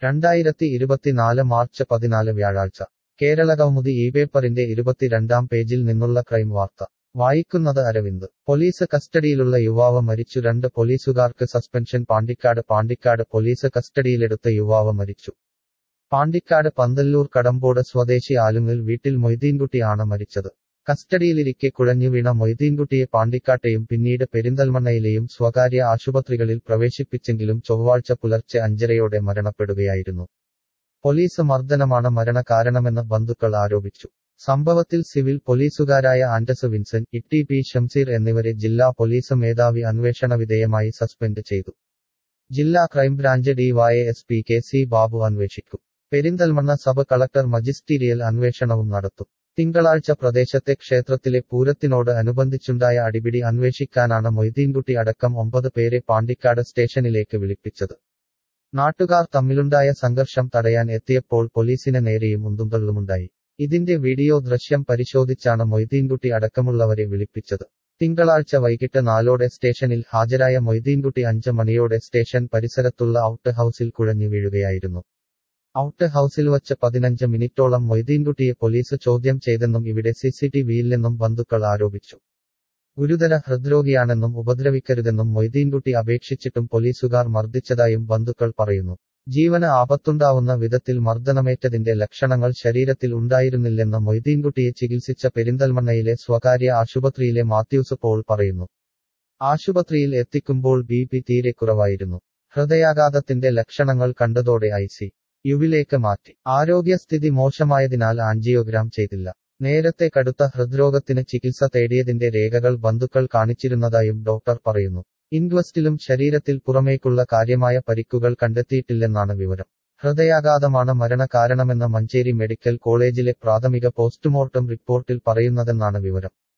രണ്ടായിരത്തി ഇരുപത്തിനാല് മാർച്ച് പതിനാല് വ്യാഴാഴ്ച കേരളകൗമുദി ഈ പേപ്പറിന്റെ ഇരുപത്തിരണ്ടാം പേജിൽ നിന്നുള്ള ക്രൈം വാർത്ത വായിക്കുന്നത് അരവിന്ദ് പോലീസ് കസ്റ്റഡിയിലുള്ള യുവാവ് മരിച്ചു രണ്ട് പോലീസുകാർക്ക് സസ്പെൻഷൻ പാണ്ടിക്കാട് പാണ്ടിക്കാട് പോലീസ് കസ്റ്റഡിയിലെടുത്ത യുവാവ് മരിച്ചു പാണ്ടിക്കാട് പന്തല്ലൂർ കടമ്പോട് സ്വദേശി ആലുങ്ങൽ വീട്ടിൽ മൊയ്തീൻകുട്ടി ആണ് മരിച്ചത് കസ്റ്റഡിയിലിരിക്കെ കുഴഞ്ഞു വീണ മൊയ്തീൻകുട്ടിയെ പാണ്ടിക്കാട്ടെയും പിന്നീട് പെരിന്തൽമണ്ണയിലെയും സ്വകാര്യ ആശുപത്രികളിൽ പ്രവേശിപ്പിച്ചെങ്കിലും ചൊവ്വാഴ്ച പുലർച്ചെ അഞ്ചരയോടെ മരണപ്പെടുകയായിരുന്നു പോലീസ് മർദ്ദനമാണ് മരണകാരണമെന്ന് ബന്ധുക്കൾ ആരോപിച്ചു സംഭവത്തിൽ സിവിൽ പോലീസുകാരായ ആൻഡസ് വിൻസൻ ഇട്ടി പി ഷംസീർ എന്നിവരെ ജില്ലാ പോലീസ് മേധാവി അന്വേഷണ വിധേയമായി സസ്പെൻഡ് ചെയ്തു ജില്ലാ crime branch D Y S P K C Babu അന്വേഷിക്കും പെരിന്തൽമണ്ണ സബ് കളക്ടർ മജിസ്റ്റീരിയൽ അന്വേഷണവും നടത്തും തിങ്കളാഴ്ച പ്രദേശത്തെ ക്ഷേത്രത്തിലെ പൂരത്തിനോട് അനുബന്ധിച്ചുണ്ടായ അടിപിടി അന്വേഷിക്കാനാണ് മൊയ്തീൻകുട്ടി അടക്കം ഒമ്പത് പേരെ പാണ്ടിക്കാട് സ്റ്റേഷനിലേക്ക് വിളിപ്പിച്ചത് നാട്ടുകാർ തമ്മിലുണ്ടായ സംഘർഷം തടയാൻ എത്തിയപ്പോൾ പോലീസിന് നേരെയും ഉന്തുംതള്ളുമുണ്ടായി ഇതിന്റെ വീഡിയോ ദൃശ്യം പരിശോധിച്ചാണ് മൊയ്തീൻകുട്ടി അടക്കമുള്ളവരെ വിളിപ്പിച്ചത് തിങ്കളാഴ്ച വൈകിട്ട് നാലോടെ സ്റ്റേഷനിൽ ഹാജരായ മൊയ്തീൻകുട്ടി അഞ്ച് മണിയോടെ സ്റ്റേഷൻ പരിസരത്തുള്ള ഔട്ട് ഹൌസിൽ കുഴഞ്ഞു വീഴുകയായിരുന്നു ഔട്ട് ഹൌസിൽ വച്ച് പതിനഞ്ച് മിനിറ്റോളം മൊയ്തീൻകുട്ടിയെ പോലീസ് ചോദ്യം ചെയ്തെന്നും ഇവിടെ സിസിടിവിയിൽ നിന്നും ബന്ധുക്കൾ ആരോപിച്ചു ഗുരുതര ഹൃദ്രോഗിയാണെന്നും ഉപദ്രവിക്കരുതെന്നും മൊയ്തീൻകുട്ടി അപേക്ഷിച്ചിട്ടും പോലീസുകാർ മർദ്ദിച്ചതായും ബന്ധുക്കൾ പറയുന്നു ജീവന് ആപത്തുണ്ടാവുന്ന വിധത്തിൽ മർദ്ദനമേറ്റതിന്റെ ലക്ഷണങ്ങൾ ശരീരത്തിൽ ഉണ്ടായിരുന്നില്ലെന്ന് മൊയ്തീൻകുട്ടിയെ ചികിത്സിച്ച പെരിന്തൽമണ്ണയിലെ സ്വകാര്യ ആശുപത്രിയിലെ മാത്യൂസ് പോൾ പറയുന്നു ആശുപത്രിയിൽ എത്തിക്കുമ്പോൾ ബി പി തീരെ കുറവായിരുന്നു ഹൃദയാഘാതത്തിന്റെ ലക്ഷണങ്ങൾ കണ്ടതോടെ ഐ സി യുവിലേക്ക് മാറ്റി ആരോഗ്യസ്ഥിതി മോശമായതിനാൽ ആൻജിയോഗ്രാം ചെയ്തില്ല നേരത്തെ കടുത്ത ഹൃദ്രോഗത്തിന് ചികിത്സ തേടിയതിന്റെ രേഖകൾ ബന്ധുക്കൾ കാണിച്ചിരുന്നതായും ഡോക്ടർ പറയുന്നു ഇൻക്വസ്റ്റിലും ശരീരത്തിൽ പുറമേക്കുള്ള കാര്യമായ പരിക്കുകൾ കണ്ടെത്തിയിട്ടില്ലെന്നാണ് വിവരം ഹൃദയാഘാതമാണ് മരണകാരണമെന്ന മഞ്ചേരി മെഡിക്കൽ കോളേജിലെ പ്രാഥമിക പോസ്റ്റ്മോർട്ടം റിപ്പോർട്ടിൽ പറയുന്നതെന്നാണ് വിവരം